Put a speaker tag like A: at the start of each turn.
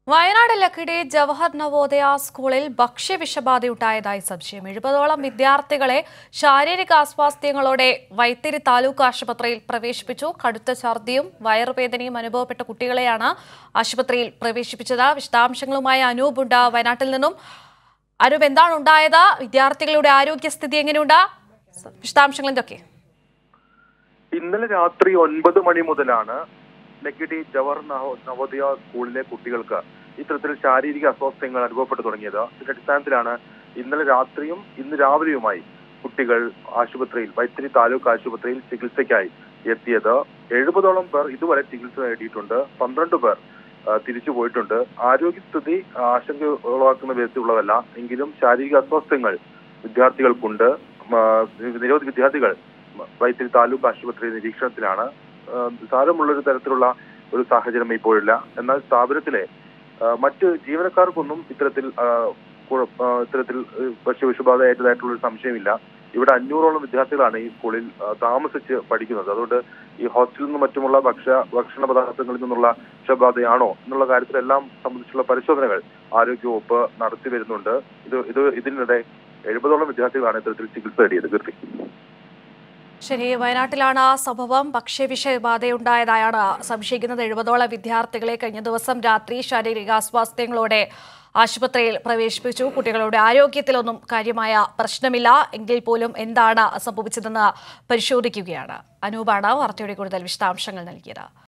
A: വയനാട് ലക്കിടി ജവഹർ നവോദയ സ്കൂളിൽ ഭക്ഷ്യവിഷബാധയുണ്ടായതായി സംശയം എഴുപതോളം വിദ്യാർത്ഥികളെ ശാരീരിക അസ്വാസ്ഥ്യങ്ങളോടെ വൈത്തിരി താലൂക്ക് ആശുപത്രിയിൽ പ്രവേശിപ്പിച്ചു കടുത്ത ഛർദിയും വയറുവേദനയും അനുഭവപ്പെട്ട കുട്ടികളെയാണ് ആശുപത്രിയിൽ പ്രവേശിപ്പിച്ചത് വിശദാംശങ്ങളുമായി അനൂപ് ഉണ്ട് വയനാട്ടിൽ നിന്നും അനൂപ് എന്താണ് ഉണ്ടായത് വിദ്യാർത്ഥികളുടെ ആരോഗ്യസ്ഥിതി എങ്ങനെയുണ്ട് വിശദാംശങ്ങൾ എന്തൊക്കെ
B: ഇന്നലെ രാത്രി ഒൻപത് മണി മുതലാണ് ലക്കിടി ജവഹർ നവോ- നവോദയ സ്കൂളിലെ കുട്ടികൾക്ക് ഇത്തരത്തിൽ ശാരീരിക അസ്വാസ്ഥ്യങ്ങൾ അനുഭവപ്പെട്ടു തുടങ്ങിയത് ഇതിന്റെ അടിസ്ഥാനത്തിലാണ് ഇന്നലെ രാത്രിയും ഇന്ന് രാവിലെയുമായി കുട്ടികൾ ആശുപത്രിയിൽ വൈത്തിരി താലൂക്ക് ആശുപത്രിയിൽ ചികിത്സയ്ക്കായി എത്തിയത് എഴുപതോളം പേർ ഇതുവരെ ചികിത്സ നേടിയിട്ടുണ്ട് പന്ത്രണ്ട് പേർ ആ, തിരിച്ചു പോയിട്ടുണ്ട് ആരോഗ്യസ്ഥിതി ആശങ്ക ഉളവാക്കുന്ന വിധത്തിലുള്ളതല്ല എങ്കിലും ശാരീരിക അസ്വാസ്ഥ്യങ്ങൾ വിദ്യാർത്ഥികൾക്കുണ്ട് ആ, നിരവധി വിദ്യാർത്ഥികൾ വൈത്തിരി താലൂക്ക് ആശുപത്രി നിരീക്ഷണത്തിലാണ് ആ, സാരമുള്ളൊരു തരത്തിലുള്ള ഒരു സാഹചര്യം ഇപ്പോഴില്ല എന്നാൽ സ്ഥാപനത്തിലെ ആ, മറ്റ് ജീവനക്കാർക്കൊന്നും ഇത്തരത്തിൽ ആ, കുഴ- ആ, ഇത്തരത്തിൽ ഭക്ഷ്യവിഷബാധ ഏറ്റതായിട്ടുള്ള ഒരു സംശയമില്ല ഇവിടെ അഞ്ഞൂറോളം വിദ്യാർത്ഥികളാണ് ഈ സ്കൂളിൽ ആ, താമസിച്ച് പഠിക്കുന്നത് അതുകൊണ്ട് ഈ ഹോസ്റ്റലിൽ നിന്നും മറ്റുമുള്ള ഭക്ഷ്യ ഭക്ഷണ പദാർത്ഥങ്ങളിൽ നിന്നുള്ള വിഷബാധയാണോ എന്നുള്ള കാര്യത്തിലെല്ലാം സംബന്ധിച്ചുള്ള പരിശോധനകൾ ആരോഗ്യവകുപ്പ് നടത്തി വരുന്നുണ്ട് ഇത് ഇത് ഇതിനിടെ എഴുപതോളം വിദ്യാർത്ഥികളാണ് ഇത്തരത്തിൽ ചികിത്സ തേടിയത് കീർത്തി
A: ശരി വയനാട്ടിലാണ് ആ സംഭവം ഭക്ഷ്യവിഷബാധയുണ്ടായതായാണ് സംശയിക്കുന്നത് എഴുപതോളം വിദ്യാർത്ഥികളെ കഴിഞ്ഞ ദിവസം രാത്രി ശാരീരിക അസ്വാസ്ഥ്യങ്ങളോടെ ആശുപത്രിയിൽ പ്രവേശിപ്പിച്ചു കുട്ടികളുടെ ആരോഗ്യത്തിലൊന്നും കാര്യമായ പ്രശ്നമില്ല എങ്കിൽ പോലും എന്താണ് സംഭവിച്ചതെന്ന് പരിശോധിക്കുകയാണ് അനൂപാണ് വാർത്തയുടെ കൂടുതൽ വിശദാംശങ്ങൾ നൽകിയത്